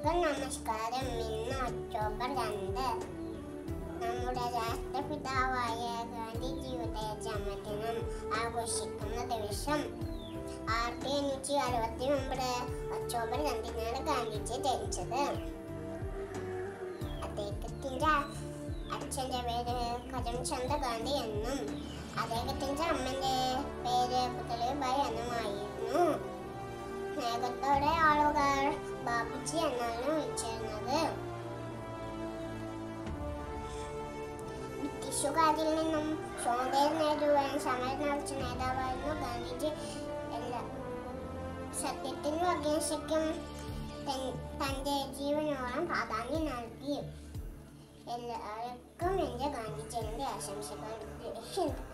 എല്ലാവർക്കും നമസ്കാരം ഇന്ന് ഒക്ടോബർ രണ്ട് നമ്മുടെ രാഷ്ട്രപിതാവായ ഗാന്ധിജിയുടെ ജന്മദിനം ആഘോഷിക്കുന്ന ദിവസം ആയിരത്തി എണ്ണൂറ്റി അറുപത്തി ഒമ്പത് ഒക്ടോബർ രണ്ടിനാണ് ഗാന്ധിജി ജനിച്ചത് അദ്ദേഹത്തിന്റെ അച്ഛന്റെ പേര് കരംചന്ദ് ഗാന്ധി എന്നും അദ്ദേഹത്തിന്റെ അമ്മന്റെ പേര് പുതളിബായി എന്നുമായിരുന്നു സ്നേഹത്തോടെ ആളുകൾ ബാബുജി എന്നാണ് വിളിച്ചിരുന്നത് ബ്രിട്ടീഷുകാരിൽ നിന്നും സ്വാതന്ത്ര്യം നേടുവാൻ സമരം നയിച്ച നേതാവായിരുന്നു ഗാന്ധിജി എല്ലാ സത്യത്തിനും അഹിംസയ്ക്കും തൻ- തന്റെ ജീവനോളം പ്രാധാന്യം നൽകി എല്ലാവർക്കും എൻ്റെ ഗാന്ധി ജയന്തി ആശംസകൾ